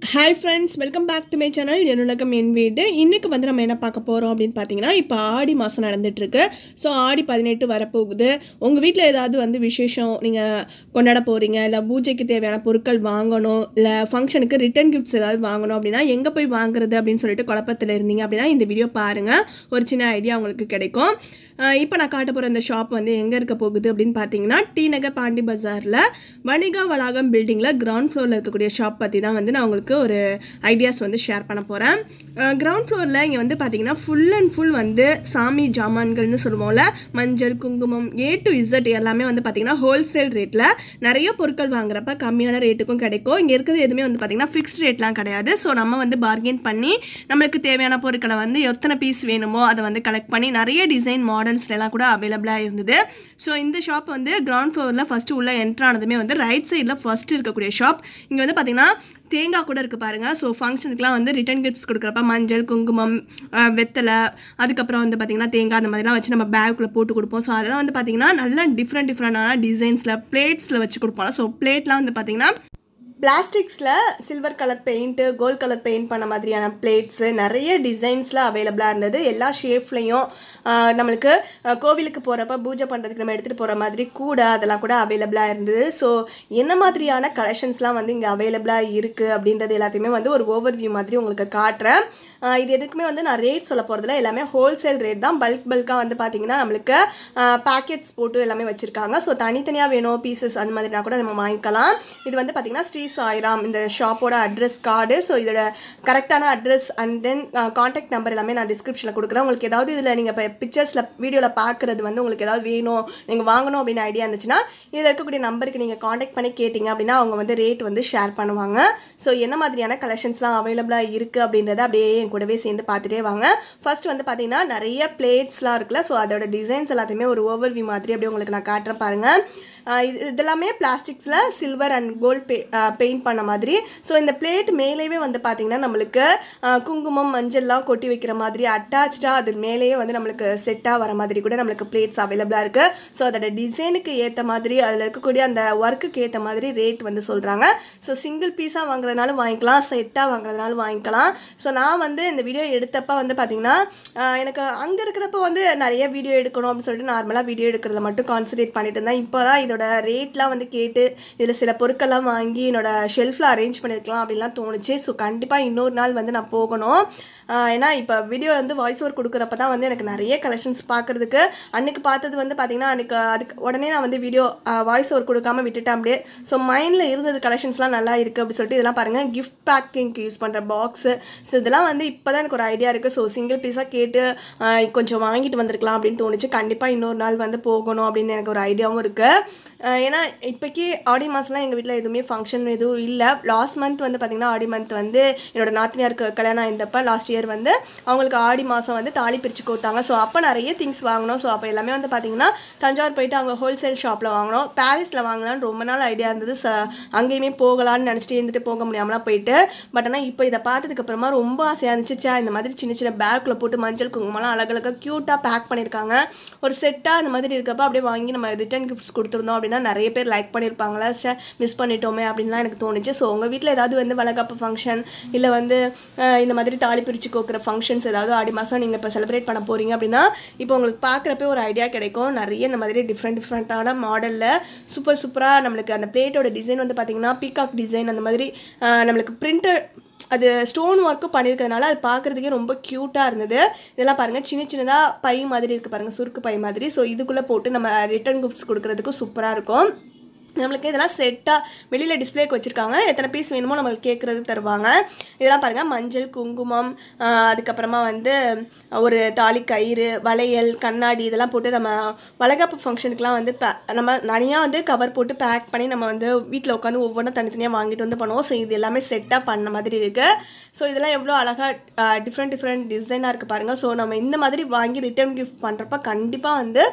hi friends welcome back to my channel என்னுலகம் என் வீடு இன்றைக்கி வந்து நம்ம என்ன பார்க்க போகிறோம் அப்படின்னு பார்த்தீங்கன்னா இப்போ ஆடி மாதம் நடந்துட்டுருக்கு ஸோ ஆடி பதினெட்டு வரப்போகுது உங்கள் வீட்டில் ஏதாவது வந்து விசேஷம் நீங்கள் கொண்டாட போகிறீங்க இல்லை பூஜைக்கு தேவையான பொருட்கள் வாங்கணும் இல்லை ஃபங்க்ஷனுக்கு ரிட்டர்ன் கிஃப்ட்ஸ் ஏதாவது வாங்கணும் அப்படின்னா எங்கே போய் வாங்குறது அப்படின்னு சொல்லிட்டு குழப்பத்தில் இருந்தீங்க அப்படின்னா இந்த வீடியோ பாருங்கள் ஒரு சின்ன ஐடியா உங்களுக்கு கிடைக்கும் இப்போ நான் காட்ட போகிற இந்த ஷாப் வந்து எங்கே இருக்க போகுது அப்படின்னு பார்த்தீங்கன்னா டி நகர் பாண்டி பஜாரில் வணிகா வளாகம் பில்டிங்கில் கிரவுண்ட் ஃப்ளோரில் இருக்கக்கூடிய ஷாப் பற்றி தான் வந்து நான் உங்களுக்கு ஒரு ஐடியாஸ் வந்து ஷேர் பண்ண போகிறேன் கிரவுண்ட் ஃப்ளோரில் இங்கே வந்து பார்த்தீங்கன்னா ஃபுல் அண்ட் ஃபுல் வந்து சாமி ஜாமான்கள்னு சொல்லுவோம்ல மஞ்சள் குங்குமம் ஏ டு இசட் எல்லாமே வந்து பார்த்தீங்கன்னா ஹோல்சேல் ரேட்டில் நிறைய பொருட்கள் வாங்குறப்ப கம்மியான ரேட்டுக்கும் கிடைக்கும் இங்கே இருக்கிறது எதுவுமே வந்து பார்த்தீங்கன்னா ஃபிக்ஸ்ட் ரேட்லாம் கிடையாது ஸோ நம்ம வந்து பார்கெயின் பண்ணி நம்மளுக்கு தேவையான பொருட்களை வந்து எத்தனை பீஸ் வேணுமோ அதை வந்து கலெக்ட் பண்ணி நிறைய டிசைன் மாடல்ஸ்லாம் கூட அவைலபிளாக இருந்தது ஸோ இந்த ஷாப் வந்து கிரவுண்ட் ஃப்ளோரில் ஃபஸ்ட்டு உள்ள என்ட்ரு ஆனதுமே வந்து ரைட் சைடில் ஃபஸ்ட்டு இருக்கக்கூடிய ஷாப் இங்கே வந்து பார்த்தீங்கன்னா தேங்காய் கூட இருக்குது பாருங்கள் ஸோ ஃபங்க்ஷனுக்குலாம் வந்து ரிட்டன் கிஃப்ட்ஸ் கொடுக்குறப்ப மஞ்சள் குங்குமம் அஹ், வெத்தலை அதுக்கப்புறம் வந்து பார்த்திங்கன்னா தேங்காய் அந்த மாதிரிலாம் வச்சு நம்ம பேக்குள்ளே போட்டு கொடுப்போம் ஸோ அதெல்லாம் வந்து பார்த்திங்கன்னா நல்ல டிஃப்ரெண்ட் டிஃப்ரெண்டான டிசைன்ஸில் பிளேட்ஸில் வச்சு கொடுப்போம் ஸோ பிளேட்லாம் வந்து பார்த்திங்கன்னா பிளாஸ்டிக்ஸில் silver colour paint gold colour paint பண்ண மாதிரியான பிளேட்ஸு நிறைய டிசைன்ஸில் அவைலபிளாக இருந்தது எல்லா ஷேப்லேயும் நம்மளுக்கு ஆஹ், கோவிலுக்கு போகிறப்ப பூஜை பண்ணுறதுக்கு நம்ம எடுத்துகிட்டு போகிற மாதிரி கூட அதெல்லாம் கூட அவைலபிளாக இருந்தது ஸோ என்ன மாதிரியான கலெக்ஷன்ஸ்லாம் வந்து இங்கே அவைலபிளாக இருக்குது அப்படின்றது எல்லாத்தையுமே வந்து ஒரு ஓவர் வியூ மாதிரி உங்களுக்கு காட்டுறேன் ஆஹ், இது எதுக்குமே வந்து நான் ரேட் சொல்ல போகிறதுல எல்லாமே ஹோல்சேல் ரேட் தான் பல்க் பல்காக வந்து பார்த்தீங்கன்னா நம்மளுக்கு பேக்கெட்ஸ் போட்டு எல்லாமே வச்சுருக்காங்க ஸோ தனித்தனியாக வேணும் பீசஸ் அந்த மாதிரினா கூட நம்ம வாங்கிக்கலாம் இது வந்து பார்த்தீங்கன்னா ஸ்ரீ சாய்ராம் இந்த ஷாப்போட அட்ரஸ் கார்டு ஸோ இதோட கரெக்டான address and then contact number எல்லாமே நான் டிஸ்கிரிப்ஷனில் கொடுக்குறேன் உங்களுக்கு ஏதாவது இதில் நீங்கள் இப்போ பிக்சர்ஸில் வீடியோவில் பார்க்குறது வந்து உங்களுக்கு ஏதாவது வேணும் நீங்கள் வாங்கணும் அப்படின்னு ஐடியா இருந்துச்சுன்னா இதில் இருக்கக்கூடிய நம்பருக்கு நீங்கள் காண்டாக்ட் பண்ணி கேட்டிங்க அப்படின்னா அவங்க வந்து ரேட் வந்து ஷேர் பண்ணுவாங்க ஸோ என்ன மாதிரியான கலெக்ஷன்ஸ்லாம் அவைலபிளாக இருக்குது அப்படின்றத அப்படியே என் கூடவே சேர்ந்து பார்த்துட்டே வாங்க ஃபர்ஸ்ட் வந்து பார்த்தீங்கன்னா நிறைய பிளேட்ஸ்லாம் இருக்குல்ல ஸோ அதோட டிசைன்ஸ் எல்லாத்தையுமே ஒரு ஓவர்வியூ மாதிரி அப்படியே உங்களுக்கு நான் காட்டுறேன் பாருங்கள் ஆஹ் இது இதெல்லாமே பிளாஸ்டிக்ஸில் சில்வர் அண்ட் கோல்ட் பெ பெயிண்ட் பண்ண மாதிரி ஸோ இந்த பிளேட் மேலேயே வந்து பார்த்திங்கன்னா நம்மளுக்கு ஆஹ் குங்குமம் மஞ்சள்லாம் கொட்டி வைக்கிற மாதிரி அட்டாச்சாக அது மேலேயே வந்து நம்மளுக்கு செட்டாக வர மாதிரி கூட நம்மளுக்கு பிளேட்ஸ் அவைலபிளாக இருக்குது ஸோ அதோட டிசைனுக்கு ஏற்ற மாதிரி அதில் இருக்கக்கூடிய அந்த ஒர்க்குக்கு ஏற்ற மாதிரி ரேட் வந்து சொல்கிறாங்க ஸோ சிங்கிள் பீஸாக வாங்குறதுனாலும் வாங்கிக்கலாம் செட்டாக வாங்குறதுனாலும் வாங்கிக்கலாம் ஸோ நான் வந்து இந்த வீடியோ எடுத்தப்ப வந்து பார்த்திங்கன்னா ஆஹ் எனக்கு அங்கே இருக்கிறப்ப வந்து நிறைய வீடியோ எடுக்கணும் அப்படின்னு சொல்லிட்டு நார்மலாக வீடியோ எடுக்கிறதுல மட்டும் கான்சன்ட்ரேட் பண்ணிட்டு இருந்தேன் இப்போ தான் இதோட ரேட்லாம் வந்து கேட்டு இதில் சில பொருட்கள்லாம் வாங்கி என்னோட ஷெல்ஃபில் அரேஞ்ச் பண்ணியிருக்கலாம் அப்படின்லாம் தோணுச்சு ஸோ கண்டிப்பாக இன்னொரு நாள் வந்து நான் போகணும் ஆஹ் ஏன்னா இப்போ வீடியோ வந்து வாய்ஸ் ஓவர் கொடுக்குறப்ப தான் வந்து எனக்கு நிறைய கலெக்ஷன்ஸ் பார்க்குறதுக்கு அன்னைக்கு பார்த்தது வந்து பார்த்திங்கன்னா அன்றைக்கி அதுக்கு உடனே நான் வந்து வீடியோ வாய்ஸ் ஓவர் கொடுக்காம விட்டுட்டேன் அப்படியே ஸோ மைண்டில் இருந்தது கலெக்ஷன்ஸ்லாம் நல்லா இருக்குது அப்படின்னு சொல்லிட்டு இதெல்லாம் பாருங்கள் கிஃப்ட் பேக்கிங்க்கு யூஸ் பண்ணுற பாக்ஸு ஸோ இதெல்லாம் வந்து இப்போ தான் எனக்கு ஒரு ஐடியா இருக்குது ஸோ சிங்கிள் பீஸாக கேட்டு ஆஹ் கொஞ்சம் வாங்கிட்டு வந்திருக்கலாம் அப்படின்னு தோணுச்சு கண்டிப்பாக இன்னொரு நாள் வந்து போகணும் அப்படின்னு எனக்கு ஒரு ஐடியாவும் இருக்குது ஆஹ் ஏன்னா இப்போக்கி ஆடி மாதம்லாம் எங்கள் வீட்டில் எதுவுமே ஃபங்க்ஷன் எதுவும் இல்லை லாஸ்ட் மந்த் வந்து பார்த்திங்கன்னா ஆடி மந்த் வந்து என்னோட நாத்தனியாருக்கு கல்யாணம் ஆயிருந்தப்ப லாஸ்ட் இயர் வந்து அவங்களுக்கு ஆடி மாதம் வந்து தாலி பிரித்து கொடுத்தாங்க ஸோ அப்போ நிறைய திங்ஸ் வாங்கினோம் ஸோ அப்போ எல்லாமே வந்து பார்த்திங்கன்னா தஞ்சாவூர் போயிட்டு அங்கே ஹோல்சேல் ஷாப்பில் வாங்கினோம் பாரிஸில் வாங்கலாம்னு ரொம்ப நாள் ஐடியா இருந்தது ச அங்கேயுமே போகலான்னு நினச்சிட்டு இருந்துட்டு போக முடியாமலாம் போயிட்டு பட் ஆனால் இப்போ இதை பார்த்ததுக்கப்புறமா ரொம்ப ஆசையாக இருந்துச்சு ச்சே, இந்த மாதிரி சின்ன சின்ன பேக்கில் போட்டு மஞ்சள் குங்குமம்லாம் அழகழகாக க்யூட்டாக பேக் பண்ணியிருக்காங்க ஒரு செட்டாக அந்த மாதிரி இருக்கப்ப அப்படியே வாங்கி நம்ம ரிட்டர்ன் கிஃப்ட்ஸ் கொடுத்துருந்தோம் அப்படின்னா நிறைய பேர் லைக் பண்ணியிருப்பாங்களா சே மிஸ் பண்ணிட்டோமே அப்படின்லாம் எனக்கு தோணுச்சு ஸோ உங்கள் வீட்டில் ஏதாவது வந்து வளகாப்பு ஃபங்க்ஷன் இல்லை வந்து அஹ், இந்த மாதிரி தாலி பிரித்து கோக்குற ஃபங்க்ஷன்ஸ் ஏதாவது ஆடி மாதம் நீங்கள் இப்போ செலிப்ரேட் பண்ண போகிறீங்க அப்படின்னா இப்போ உங்களுக்கு பார்க்குறப்ப ஒரு ஐடியா கிடைக்கும் நிறைய இந்த மாதிரி டிஃப்ரெண்ட் டிஃப்ரெண்ட்டான மாடலில் சூப்பர் சூப்பராக நம்மளுக்கு அந்த பிளேட்டோட டிசைன் வந்து பார்த்திங்கன்னா பீகாக் டிசைன் அந்த மாதிரி அஹ், நம்மளுக்கு பிரிண்டர் அது ஸ்டோன் ஒர்க்கும் பண்ணியிருக்கிறதுனால அது பார்க்குறதுக்கே ரொம்ப க்யூட்டாக இருந்தது இதெல்லாம் பாருங்கள் சின்ன சின்னதாக பை மாதிரி இருக்குது பாருங்கள் சுருக்கு பை மாதிரி ஸோ இதுக்குள்ளே போட்டு நம்ம ரிட்டர்ன் கிஃப்ட்ஸ் கொடுக்குறதுக்கும் சூப்பராக இருக்கும் நம்மளுக்கு இதெல்லாம் செட்டாக வெளியில் டிஸ்பிளேக்கு வச்சுருக்காங்க எத்தனை பீஸ் வேணுமோ நம்மளுக்கு கேட்குறது தருவாங்க இதெல்லாம் பாருங்கள் மஞ்சள் குங்குமம் ஆஹ் அதுக்கப்புறமா வந்து ஒரு தாலி கயிறு வளையல் கண்ணாடி இதெல்லாம் போட்டு நம்ம வளகாப்பு ஃபங்க்ஷனுக்குலாம் வந்து பே நம்ம தனியாக வந்து கவர் போட்டு பேக் பண்ணி நம்ம வந்து வீட்டில் உட்காந்து ஒவ்வொன்றும் தனித்தனியாக வாங்கிட்டு வந்து பண்ணுவோம் ஸோ இது எல்லாமே செட்டாக பண்ண மாதிரி இருக்குது ஸோ இதெல்லாம் எவ்வளோ அழகாக டிஃப்ரெண்ட் டிஃப்ரெண்ட் டிசைனாக இருக்குது பாருங்கள் ஸோ நம்ம இந்த மாதிரி வாங்கி ரிட்டர்ன் கிஃப்ட் பண்ணுறப்ப கண்டிப்பாக வந்து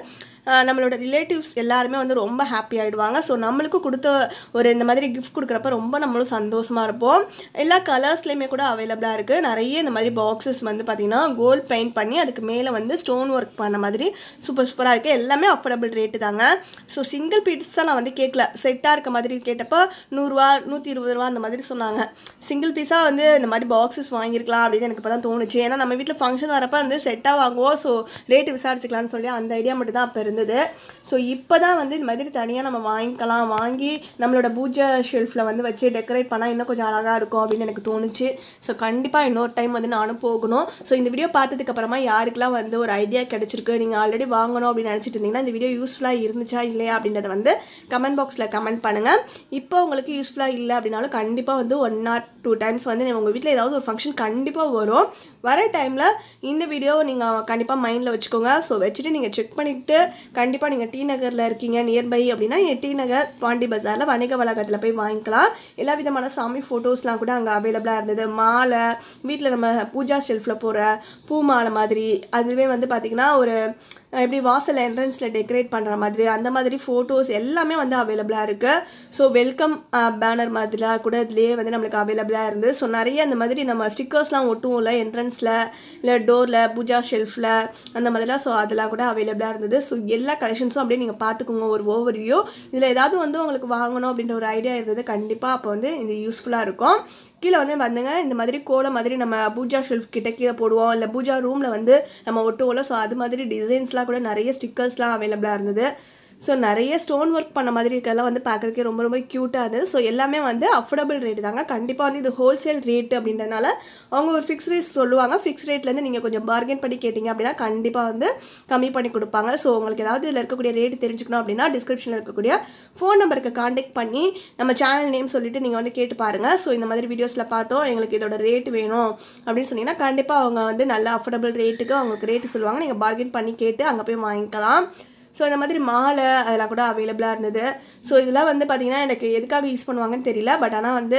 ஆஹ் நம்மளோட ரிலேட்டிவ்ஸ் எல்லாருமே வந்து ரொம்ப ஹாப்பி ஆகிடுவாங்க ஸோ நம்மளுக்கு கொடுத்த ஒரு இந்த மாதிரி கிஃப்ட் கொடுக்குறப்ப ரொம்ப நம்மளும் சந்தோஷமாக இருப்போம் எல்லா கலர்ஸ்லேயுமே கூட அவைலபிளாக இருக்குது நிறைய இந்த மாதிரி பாக்ஸஸ் வந்து பார்த்திங்கன்னா கோல்ட் பெயிண்ட் பண்ணி அதுக்கு மேலே வந்து ஸ்டோன் ஒர்க் பண்ண மாதிரி சூப்பர் சூப்பராக இருக்குது எல்லாமே அஃபோர்டபுள் ரேட்டு தாங்க ஸோ சிங்கிள் பீஸ் தான் நான் வந்து கேட்கல செட்டாக இருக்க மாதிரி கேட்டப்போ நூறுரூவா நூற்றி இருபது ரூபா அந்த மாதிரி சொன்னாங்க சிங்கிள் பீஸாக வந்து இந்த மாதிரி பாக்ஸஸ் வாங்கியிருக்கலாம் அப்படின்னு எனக்கு இப்போ தான் தோணுச்சு ஏன்னா நம்ம வீட்டில் ஃபங்க்ஷன் வரப்போ வந்து செட்டாக வாங்குவோம் ஸோ ரேட்டு விசாரிச்சுக்கலாம்னு சொல்லி அந்த ஐடியா மட்டும் தான் அப்போ இருந்தது ஸோ இப்போ தான் வந்து இந்த மாதிரி தனியாக நம்ம வாங்கிக்கலாம் வாங்கி நம்மளோட பூஜை ஷெல்ஃபில் வந்து வச்சு டெக்கரேட் பண்ணால் இன்னும் கொஞ்சம் அழகாக இருக்கும் அப்படின்னு எனக்கு தோணுச்சு ஸோ கண்டிப்பாக இன்னொரு டைம் வந்து நானும் போகணும் ஸோ இந்த வீடியோ பார்த்ததுக்கு அப்புறமா யாருக்கெல்லாம் வந்து ஒரு ஐடியா கிடைச்சிருக்கு நீங்கள் ஆல்ரெடி வாங்கணும் அப்படின்னு நினச்சிட்டு இருந்தீங்கன்னா இந்த வீடியோ யூஸ்ஃபுல்லாக இருந்துச்சா இல்லையா அப்படின்றத வந்து கமெண்ட் பாக்ஸில் கமெண்ட் பண்ணுங்கள் இப்போ உங்களுக்கு யூஸ்ஃபுல்லாக இல்லை அப்படின்னாலும் கண்டிப்பாக வந்து ஒன் ஆர் டூ டைம்ஸ் வந்து உங்கள் வீட்டில் ஏதாவது ஒரு ஃபங்க்ஷன் கண்டிப்பாக வரும் வர டைமில் இந்த வீடியோவை நீங்கள் கண்டிப்பாக மைண்டில் வச்சுக்கோங்க ஸோ வச்சுட்டு நீங்கள் செக் பண்ணிவிட்டு கண்டிப்பாக நீங்கள் டி நகரில் இருக்கீங்க நியர்பை அப்படின்னா நீங்கள் டி நகர் பாண்டி பஜாரில் வணிக வளாகத்தில் போய் வாங்கிக்கலாம் எல்லா விதமான சாமி ஃபோட்டோஸ்லாம் கூட அங்கே அவைலபிளாக இருந்தது மாலை வீட்டில் நம்ம பூஜா ஷெல்ஃபில் போகிற பூ மாலை மாதிரி அதுவே வந்து பார்த்திங்கன்னா ஒரு எப்படி வாசல் என்ட்ரன்ஸில் டெக்கரேட் பண்ணுற மாதிரி அந்த மாதிரி ஃபோட்டோஸ் எல்லாமே வந்து அவைலபிளாக இருக்குது ஸோ வெல்கம் பேனர் மாதிரிலாம் கூட இதுலேயே வந்து நம்மளுக்கு அவைலபிளாக இருந்து ஸோ நிறைய அந்த மாதிரி நம்ம ஸ்டிக்கர்ஸ்லாம் ஒட்டுவோம்ல என்ட்ரன்ஸில் இல்லை டோரில் பூஜா ஷெல்ஃபில் அந்த மாதிரிலாம் ஸோ அதெல்லாம் கூட அவைலபிளாக இருந்தது ஸோ எல்லா கலெக்ஷன்ஸும் அப்படியே நீங்கள் பார்த்துக்கோங்க ஒரு ஓவர் வியூ இதில் ஏதாவது வந்து உங்களுக்கு வாங்கணும் அப்படின்ற ஒரு ஐடியா இருந்தது கண்டிப்பாக அப்போ வந்து இது யூஸ்ஃபுல்லாக இருக்கும் கீழே வந்து வந்துங்க இந்த மாதிரி கோலம் மாதிரி நம்ம பூஜா ஷெல்ஃப் கிட்ட கீழே போடுவோம் இல்லை பூஜா ரூமில் வந்து நம்ம ஒட்டுவோம்ல ஸோ அது மாதிரி டிசைன்ஸ்லாம் கூட நிறைய ஸ்டிக்கர்ஸ்லாம் அவைலபிளாக இருந்தது ஸோ நிறைய ஸ்டோன் ஒர்க் பண்ண மாதிரி இருக்கெல்லாம் வந்து பார்க்குறதுக்கே ரொம்ப ரொம்ப க்யூட்டாக இருந்தது ஸோ எல்லாமே வந்து அஃபோர்டபுள் ரேட் தாங்க கண்டிப்பாக வந்து இது ஹோல்சேல் ரேட்டு அப்படின்றதுனால அவங்க ஒரு ஃபிக்ஸ் ரேட் சொல்லுவாங்க ஃபிக்ஸ் ரேட்லேருந்து நீங்கள் கொஞ்சம் பார்கென் பண்ணி கேட்டிங்க அப்படின்னா கண்டிப்பாக வந்து கம்மி பண்ணி கொடுப்பாங்க ஸோ உங்களுக்கு ஏதாவது இதில் இருக்கக்கூடிய ரேட் தெரிஞ்சுக்கணும் அப்படின்னா டிஸ்கிரிப்ஷனில் இருக்கக்கூடிய ஃபோன் நம்பருக்கு காண்டாக்ட் பண்ணி நம்ம சேனல் நேம் சொல்லிட்டு நீங்கள் வந்து கேட்டு பாருங்கள் ஸோ இந்த மாதிரி வீடியோஸில் பார்த்தோம் எங்களுக்கு இதோட ரேட் வேணும் அப்படின்னு சொன்னீங்கன்னா கண்டிப்பாக அவங்க வந்து நல்ல அஃபோர்டபுள் ரேட்டுக்கு அவங்களுக்கு ரேட்டு சொல்லுவாங்க நீங்கள் பார்கென் பண்ணி கேட்டு அங்கே போய் வாங்கிக்கலாம் ஸோ இந்த மாதிரி மாலை அதெல்லாம் கூட அவைலபிளாக இருந்தது ஸோ இதெல்லாம் வந்து பார்த்திங்கன்னா எனக்கு எதுக்காக யூஸ் பண்ணுவாங்கன்னு தெரியல பட் ஆனால் வந்து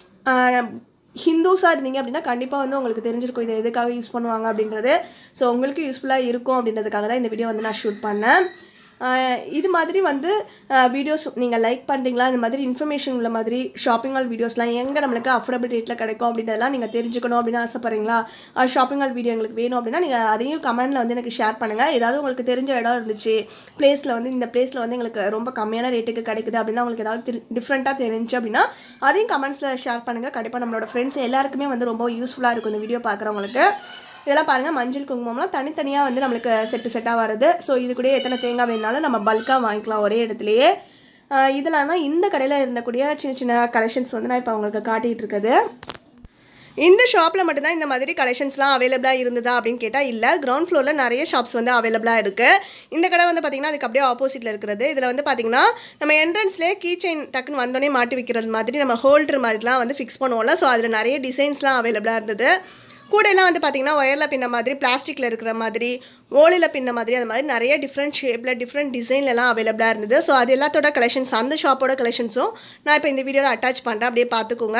ஹிந்துஸாக இருந்தீங்க அப்படின்னா கண்டிப்பாக வந்து உங்களுக்கு தெரிஞ்சிருக்கும் இதை எதுக்காக யூஸ் பண்ணுவாங்க அப்படின்றது ஸோ உங்களுக்கு யூஸ்ஃபுல்லாக இருக்கும் அப்படின்றதுக்காக தான் இந்த வீடியோ வந்து நான் ஷூட் பண்ணேன் ஆஹ் இது மாதிரி வந்து வீடியோஸ் நீங்கள் லைக் பண்ணுறீங்களா இந்த மாதிரி இன்ஃபர்மேஷன் உள்ள மாதிரி ஷாப்பிங் மால் வீடியோஸ்லாம் எங்கே நம்மளுக்கு அஃபோர்டபுள் ரேட்டில் கிடைக்கும் அப்படின்றதெல்லாம் நீங்கள் தெரிஞ்சுக்கணும் அப்படின்னு ஆசைப்பட்றீங்களா ஷாப்பிங் மால் வீடியோ எங்களுக்கு வேணும் அப்படின்னா நீங்கள் அதையும் கமெண்ட்டில் வந்து எனக்கு ஷேர் பண்ணுங்கள் ஏதாவது உங்களுக்கு தெரிஞ்ச இடம் இருந்துச்சு பிளேஸில் வந்து இந்த பிளேஸில் வந்து எங்களுக்கு ரொம்ப கம்மியான ரேட்டுக்கு கிடைக்குது அப்படின்னா உங்களுக்கு ஏதாவது டிஃப்ரெண்ட்டாக தெரிஞ்சு அப்படின்னா அதையும் கமெண்ட்ஸில் ஷேர் பண்ணுங்கள் கண்டிப்பாக நம்மளோட ஃப்ரெண்ட்ஸ் எல்லாருக்குமே வந்து ரொம்ப யூஸ்ஃபுல்லாக இருக்கும் இந்த வீடியோ பார்க்குறவங்களுக்கு இதெல்லாம் பாருங்கள் மஞ்சள் குங்குமம்லாம் தனித்தனியாக வந்து நம்மளுக்கு செட்டு செட்டாக வருது ஸோ இது கூட எத்தனை தேங்காய் வேணாலும் நம்ம பல்காக வாங்கிக்கலாம் ஒரே இடத்துலையே ஆஹ் இதெல்லாம் தான் இந்த கடையில் இருந்தக்கூடிய சின்ன சின்ன கலெக்ஷன்ஸ் வந்து நான் இப்போ உங்களுக்கு காட்டிகிட்டு இருக்குது இந்த ஷாப்பில் மட்டும்தான் இந்த மாதிரி கலெக்ஷன்ஸ்லாம் அவைலபிளாக இருந்ததா அப்படின்னு கேட்டால் இல்லை கிரவுண்ட் ஃப்ளோரில் நிறைய ஷாப்ஸ் வந்து அவைலபிளாக இருக்குது இந்த கடை வந்து பார்த்திங்கன்னா அதுக்கு அப்படியே ஆப்போசிட்டில் இருக்கிறது இதில் வந்து பார்த்திங்கன்னா நம்ம என்ட்ரன்ஸ்லேயே கீ செயின் டக்குன்னு வந்தோடனே மாட்டி வைக்கிறது மாதிரி நம்ம ஹோல்டர் மாதிரிலாம் வந்து ஃபிக்ஸ் பண்ணுவோம்ல ஸோ அதில் நிறைய டிசைன்ஸ்லாம் அவைலபிளாக இருந்தது கூடையெல்லாம் வந்து பார்த்திங்கன்னா ஒயரில் பின்ன மாதிரி பிளாஸ்டிக்கில் இருக்கிற மாதிரி ஓலில் பின்ன மாதிரி அந்த மாதிரி நிறைய டிஃப்ரெண்ட் ஷேப்பில் டிஃப்ரெண்ட் டிசைன்லலாம் அவைலபிளாக இருந்தது ஸோ அது எல்லாத்தோட கலெக்ஷன்ஸ் அந்த ஷாப்போட கலெக்ஷன்ஸும் நான் இப்போ இந்த வீடியோவில் அட்டாச் பண்ணுறேன் அப்படியே பார்த்துக்கோங்க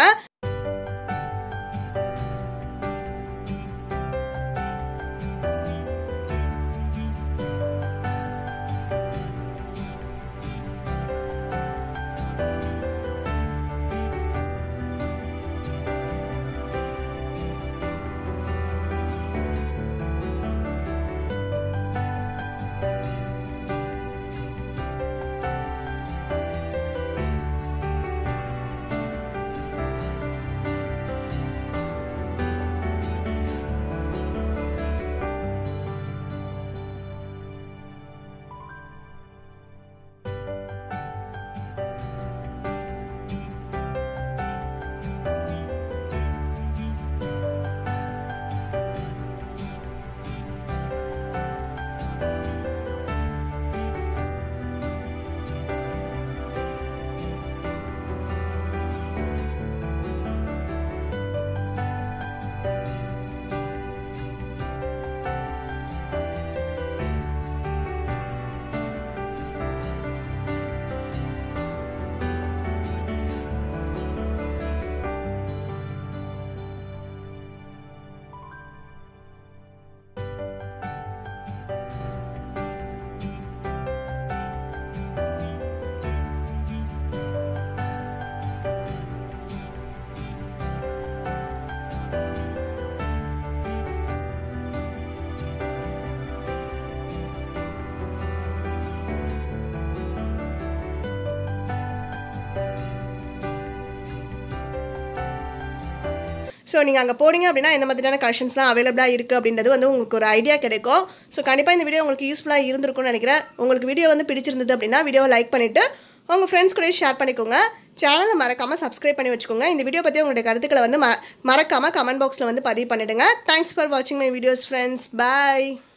ஸோ நீங்கள் அங்கே போனீங்க அப்படின்னா எந்த மாதிரியான கலெக்ஷன்ஸ்லாம் அவைலபிளாக இருக்குது அப்படின்றது வந்து உங்களுக்கு ஒரு ஐடியா கிடைக்கும் ஸோ கண்டிப்பாக இந்த வீடியோ உங்களுக்கு யூஸ்ஃபுல்லாக இருந்திருக்கும்னு நினைக்கிறேன் உங்களுக்கு வீடியோ வந்து பிடிச்சிருந்தது அப்படின்னா வீடியோவை லைக் பண்ணிவிட்டு உங்கள் ஃப்ரெண்ட்ஸ் கூட ஷேர் பண்ணிக்கோங்க சேனலை மறக்காமல் சப்ஸ்கிரைப் பண்ணி வச்சுக்கோங்க இந்த வீடியோ பற்றி உங்களுடைய கருத்துக்களை வந்து ம மறக்காமல் கமெண்ட் பாக்ஸில் வந்து பதிவு பண்ணிவிடுங்க தேங்க்ஸ் ஃபார் வாட்சிங் மை வீடியோஸ் ஃப்ரெண்ட்ஸ் பாய்